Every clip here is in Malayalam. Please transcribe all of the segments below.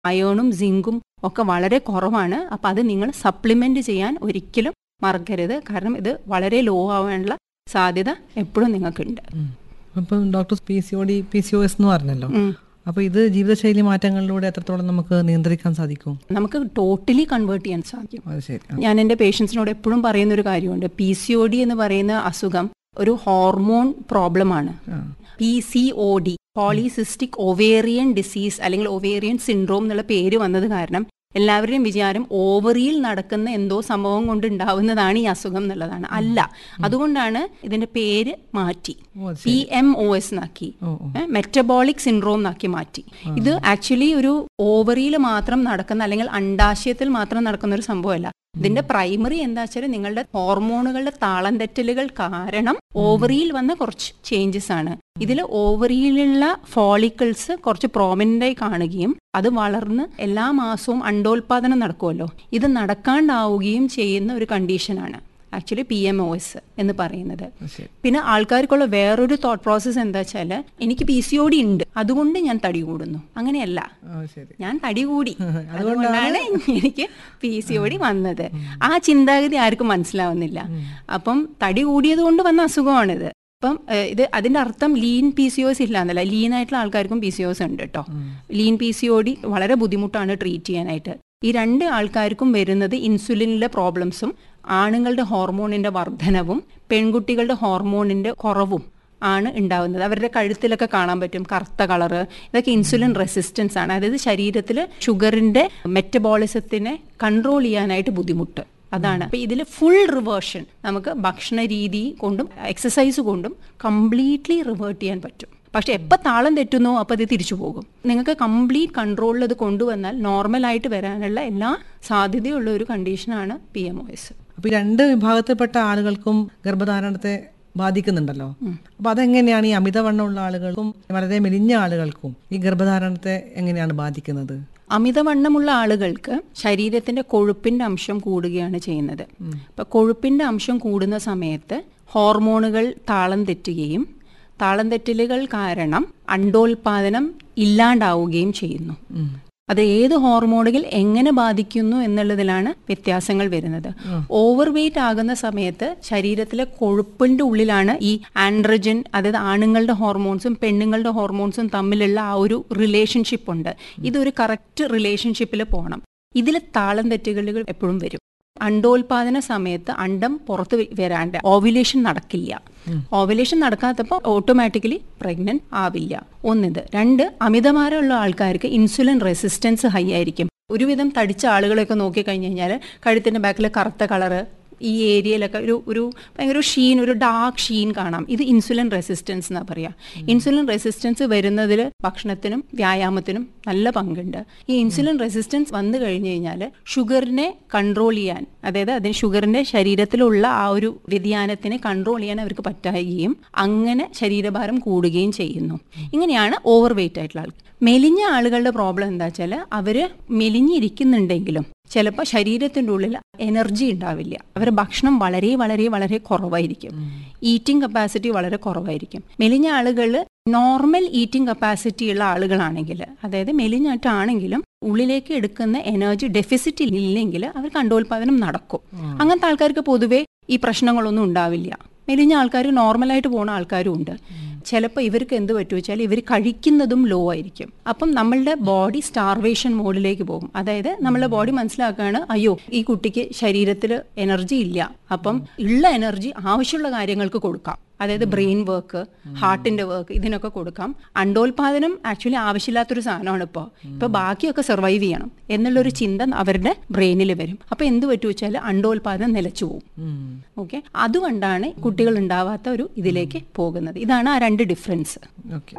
അയോണും സിങ്കും ഒക്കെ വളരെ കുറവാണ് അപ്പം അത് നിങ്ങൾ സപ്ലിമെന്റ് ചെയ്യാൻ ഒരിക്കലും മറക്കരുത് കാരണം ഇത് വളരെ ലോ ആവാനുള്ള സാധ്യത എപ്പോഴും നിങ്ങൾക്കുണ്ട് അപ്പം doctor P C O D P C O S എന്ന് പറഞ്ഞല്ലോ ഉം. അപ്പൊ ഇത് ജീവിതശൈലി മാറ്റങ്ങളിലൂടെ എത്രത്തോളം നമുക്ക് നിയന്ത്രിക്കാൻ സാധിക്കും നമുക്ക് ടോട്ടലി കൺവേർട്ട് ചെയ്യാൻ സാധിക്കും അത് ശരി ആ. ഞാൻ എൻ്റെ പേഷ്യൻസിനോട് എപ്പോഴും പറയുന്ന ഒരു കാര്യമുണ്ട് പി സി ഒ ഡി എന്ന് പറയുന്ന അസുഖം ഒരു ഹോർമോൺ പ്രോബ്ലമാണ് ആ. P C O D polycystic ovarian disease അല്ലെങ്കിൽ ഒവേറിയൻ സിൻഡ്രോം എന്നുള്ള പേര് വന്നത് കാരണം എല്ലാവരുടെയും വിചാരം ഓവറിയിൽ നടക്കുന്ന എന്തോ സംഭവം കൊണ്ട് ഉണ്ടാവുന്നതാണ് ഈ അസുഖം എന്നുള്ളതാണ് അല്ല അതുകൊണ്ടാണ് ഇതിന്റെ പേര് മാറ്റി ഓ, അത് പി എം ഒ എസ് എന്നാക്കി ഓ ഓ മെറ്റബോളിക് സിൻഡ്രോം എന്നാക്കി മാറ്റി ഇത് ആക്ച്വലി ഒരു ഓവറിയിൽ മാത്രം നടക്കുന്ന അല്ലെങ്കിൽ അണ്ടാശയത്തിൽ മാത്രം നടക്കുന്ന ഒരു സംഭവമല്ല ഇതിന്റെ പ്രൈമറി എന്താ വെച്ചാൽ നിങ്ങളുടെ ഹോർമോണുകളുടെ താളം തെറ്റലുകൾ കാരണം ഓവറിയിൽ വന്ന കുറച്ച് ചേഞ്ചസ് ആണ് ഇതിൽ ഓവറിയിലുള്ള ഫോളിക്കിൾസ് കുറച്ച് പ്രോമിനന്റ് ആയി കാണുകയും അത് വളർന്ന് എല്ലാ മാസവും അണ്ടോൽപാദനം നടക്കുമല്ലോ ഇത് നടക്കാണ്ടാവുകയും ചെയ്യുന്ന ഒരു കണ്ടീഷനാണ് actually P M O S എന്ന് പറയുന്നത് അത് ശരി പിന്നെ ആൾക്കാർക്കുള്ള വേറൊരു തോട്ട് പ്രോസസ്സ് എന്താ വെച്ചാൽ എനിക്ക് പി സി ഒ ഡി ഉണ്ട് അതുകൊണ്ട് ഞാൻ തടി കൂടുന്നു അങ്ങനെയല്ല ആ ശരി ഞാൻ തടി കൂടി അതുകൊണ്ടാണ് എനിക്ക് പി സി ഒ ഡി വന്നത് ആ ചിന്താഗതി ആർക്കും മനസ്സിലാവുന്നില്ല അപ്പം തടി കൂടിയത് കൊണ്ട് വന്ന അസുഖമാണിത് അപ്പം ഏഹ്, ഇത് അതിന്റെ അർത്ഥം ലീൻ പി സി ഒസ് ഇല്ല എന്നല്ല ലീൻ ആയിട്ടുള്ള ആൾക്കാർക്കും പി സി ഒസ് ഉണ്ട് കേട്ടോ lean P C O D വളരെ ബുദ്ധിമുട്ടാണ് ട്രീറ്റ് ചെയ്യാനായിട്ട് ഈ രണ്ട് ആൾക്കാർക്കും വരുന്നത് ഇൻസുലിനിലെ പ്രോബ്ലംസും ആണുങ്ങളുടെ ഹോർമോണിന്റെ വർധനവും പെൺകുട്ടികളുടെ ഹോർമോണിന്റെ കുറവും ആണ് ഉണ്ടാവുന്നത് അവരുടെ കഴുത്തിലൊക്കെ കാണാൻ പറ്റും കറുത്ത കളറ് ഇതൊക്കെ ഇൻസുലിൻ റെസിസ്റ്റൻസ് ആണ് അതായത് ശരീരത്തിൽ ഷുഗറിന്റെ മെറ്റബോളിസത്തിനെ കൺട്രോൾ ചെയ്യാനായിട്ട് ബുദ്ധിമുട്ട് അതാണ് അപ്പൊ ഇതിൽ ഫുൾ റിവേർഷൻ നമുക്ക് ഭക്ഷണ രീതി കൊണ്ടും എക്സസൈസ് കൊണ്ടും കംപ്ലീറ്റ്ലി റിവേർട്ട് ചെയ്യാൻ പറ്റും പക്ഷെ എപ്പോൾ താളം തെറ്റുന്നോ അപ്പോൾ അത് തിരിച്ചു പോകും നിങ്ങൾക്ക് കംപ്ലീറ്റ് കൺട്രോളിൽ അത് കൊണ്ടുവന്നാൽ നോർമലായിട്ട് വരാനുള്ള എല്ലാ സാധ്യതയുള്ള ഒരു കണ്ടീഷനാണ് പി എം ഒ എസ് അപ്പൊ ഈ രണ്ട് വിഭാഗത്തിൽപ്പെട്ട ആളുകൾക്കും ഗർഭധാരണത്തെ ബാധിക്കുന്നുണ്ടല്ലോ അപ്പൊ അതെങ്ങനെയാണ് ഈ അമിതവണ്ണമുള്ള ആളുകൾക്കും വളരെ മെലിഞ്ഞ ആളുകൾക്കും ഈ ഗർഭധാരണത്തെ എങ്ങനെയാണ് ബാധിക്കുന്നത് അമിതവണ്ണമുള്ള ആളുകൾക്ക് ശരീരത്തിന്റെ കൊഴുപ്പിന്റെ അംശം കൂടുകയാണ് ചെയ്യുന്നത് അപ്പൊ കൊഴുപ്പിന്റെ അംശം കൂടുന്ന സമയത്ത് ഹോർമോണുകൾ താളം തെറ്റുകയും താളം തെറ്റലുകൾ കാരണം അണ്ടോൽപാദനം ഇല്ലാണ്ടാവുകയും ചെയ്യുന്നു അത് ഏത് ഹോർമോണുകൾ എങ്ങനെ ബാധിക്കുന്നു എന്നുള്ളതിലാണ് വ്യത്യാസങ്ങൾ വരുന്നത് ഓവർ വെയിറ്റ് ആകുന്ന സമയത്ത് ശരീരത്തിലെ കൊഴുപ്പിന്റെ ഉള്ളിലാണ് ഈ ആൻഡ്രജൻ അതായത് ആണുങ്ങളുടെ ഹോർമോൺസും പെണ്ണുങ്ങളുടെ ഹോർമോൺസും തമ്മിലുള്ള ആ ഒരു റിലേഷൻഷിപ്പ് ഉണ്ട് ഇതൊരു കറക്റ്റ് റിലേഷൻഷിപ്പിൽ പോകണം ഇതിൽ താളം തെറ്റുകളുകൾ എപ്പോഴും വരും അണ്ടോൽപാദന സമയത്ത് അണ്ടം പുറത്ത് വ- വരാണ്ട് ഓവുലേഷൻ നടക്കില്ല ഓവുലേഷൻ നടക്കാത്തപ്പോൾ ഓട്ടോമാറ്റിക്കലി പ്രഗ്നന്റ് ആവില്ല ഒന്നിത് രണ്ട് അമിതഭാരമുള്ള ആൾക്കാർക്ക് ഇൻസുലിൻ റെസിസ്റ്റൻസ് ഹൈ ആയിരിക്കും ഒരുവിധം തടിച്ച ആളുകളെയൊക്കെ നോക്കിക്കഴിഞ്ഞ് കഴിഞ്ഞാൽ കഴുത്തിന്റെ ബാക്കിൽ കറുത്ത കളറ് ഈ ഏരിയയിലൊക്കെ ഒരു ഒരു ഭയങ്കര ഒരു ഷീൻ ഒരു ഡാർക്ക് ഷീൻ കാണാം ഇത് ഇൻസുലിൻ റെസിസ്റ്റൻസ് എന്നാ പറയാ ഇൻസുലിൻ റെസിസ്റ്റൻസ് വരുന്നതിൽ ഭക്ഷണത്തിനും വ്യായാമത്തിനും നല്ല പങ്കുണ്ട് ഈ ഇൻസുലിൻ റെസിസ്റ്റൻസ് വന്നു കഴിഞ്ഞു കഴിഞ്ഞാൽ ഷുഗറിനെ കൺട്രോൾ ചെയ്യാൻ അതായത് അതിന് ഷുഗറിന്റെ ശരീരത്തിലുള്ള ആ ഒരു വ്യതിയാനത്തിനെ കൺട്രോൾ ചെയ്യാൻ അവർക്ക് പറ്റാകുകയും അങ്ങനെ ശരീരഭാരം കൂടുകയും ചെയ്യുന്നു ഇങ്ങനെയാണ് ഓവർ വെയിറ്റ് ആയിട്ടുള്ള ആൾ മെലിഞ്ഞ ആളുകളുടെ പ്രോബ്ലം എന്താ വെച്ചാൽ അവര് മെലിഞ്ഞിരിക്കുന്നുണ്ടെങ്കിലും ചിലപ്പോൾ ശരീരത്തിൻ്റെ ഉള്ളിൽ എനർജി ഉണ്ടാവില്ല അവരുടെ ഭക്ഷണം വളരെ വളരെ വളരെ കുറവായിരിക്കും ഈറ്റിംഗ് കപ്പാസിറ്റി വളരെ കുറവായിരിക്കും മെലിഞ്ഞ ആളുകൾ നോർമൽ ഈറ്റിംഗ് കപ്പാസിറ്റി ഉള്ള ആളുകളാണെങ്കിൽ അതായത് മെലിഞ്ഞിട്ടാണെങ്കിലും ഉള്ളിലേക്ക് എടുക്കുന്ന എനർജി ഡെഫിസിറ്റ് ഇല്ലെങ്കിൽ അവർക്ക് അണ്ടോൽപാദനം നടക്കും അങ്ങനത്തെ ആൾക്കാർക്ക് പൊതുവേ ഈ പ്രശ്നങ്ങളൊന്നും ഉണ്ടാവില്ല മെലിഞ്ഞ ആൾക്കാർ നോർമലായിട്ട് പോകുന്ന ആൾക്കാരും ഉണ്ട് ചിലപ്പോൾ ഇവർക്ക് എന്ത് പറ്റും വെച്ചാൽ ഇവർ കഴിക്കുന്നതും ലോ ആയിരിക്കും അപ്പം നമ്മളുടെ ബോഡി സ്റ്റാർവേഷൻ മോഡിലേക്ക് പോകും അതായത് നമ്മളുടെ ബോഡി മനസ്സിലാക്കുകയാണ് അയ്യോ ഈ കുട്ടിക്ക് ശരീരത്തിൽ എനർജി ഇല്ല അപ്പം ഉള്ള എനർജി ആവശ്യമുള്ള കാര്യങ്ങൾക്ക് കൊടുക്കാം അതായത് ബ്രെയിൻ വർക്ക് ഹാർട്ടിന്റെ വർക്ക് ഇതിനൊക്കെ കൊടുക്കാം അണ്ടോൽപാദനം ആക്ച്വലി ആവശ്യമില്ലാത്തൊരു സാധനമാണ് ഇപ്പോൾ ഇപ്പൊ ബാക്കിയൊക്കെ സർവൈവ് ചെയ്യണം എന്നുള്ളൊരു ചിന്ത അവരുടെ ബ്രെയിനിൽ വരും അപ്പൊ എന്ത് പറ്റു വെച്ചാൽ അണ്ടോൽപാദനം നിലച്ചു പോകും ഓക്കെ അതുകൊണ്ടാണ് കുട്ടികൾ ഉണ്ടാവാത്ത ഒരു ഇതിലേക്ക് പോകുന്നത് ഇതാണ് ആ രണ്ട് ഡിഫറൻസ് ഓക്കെ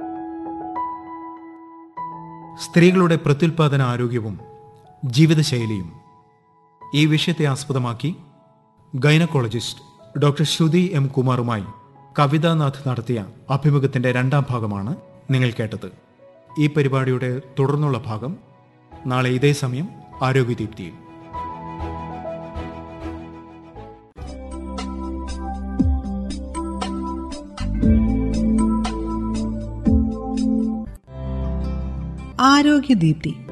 സ്ത്രീകളുടെ പ്രത്യുൽപാദന ആരോഗ്യവും ജീവിതശൈലിയും ഈ വിഷയത്തെ ആസ്പദമാക്കി ഗൈനക്കോളജിസ്റ്റ് ഡോക്ടർ ശ്രുതി എം കുമാറുമായി കവിതാനാഥ് നടത്തിയ അഭിമുഖത്തിന്റെ രണ്ടാം ഭാഗമാണ് നിങ്ങൾ കേട്ടത് ഈ പരിപാടിയുടെ തുടർന്നുള്ള ഭാഗം നാളെ ഇതേ സമയം ആരോഗ്യദീപ്തിയിൽ ആരോഗ്യദീപ്തി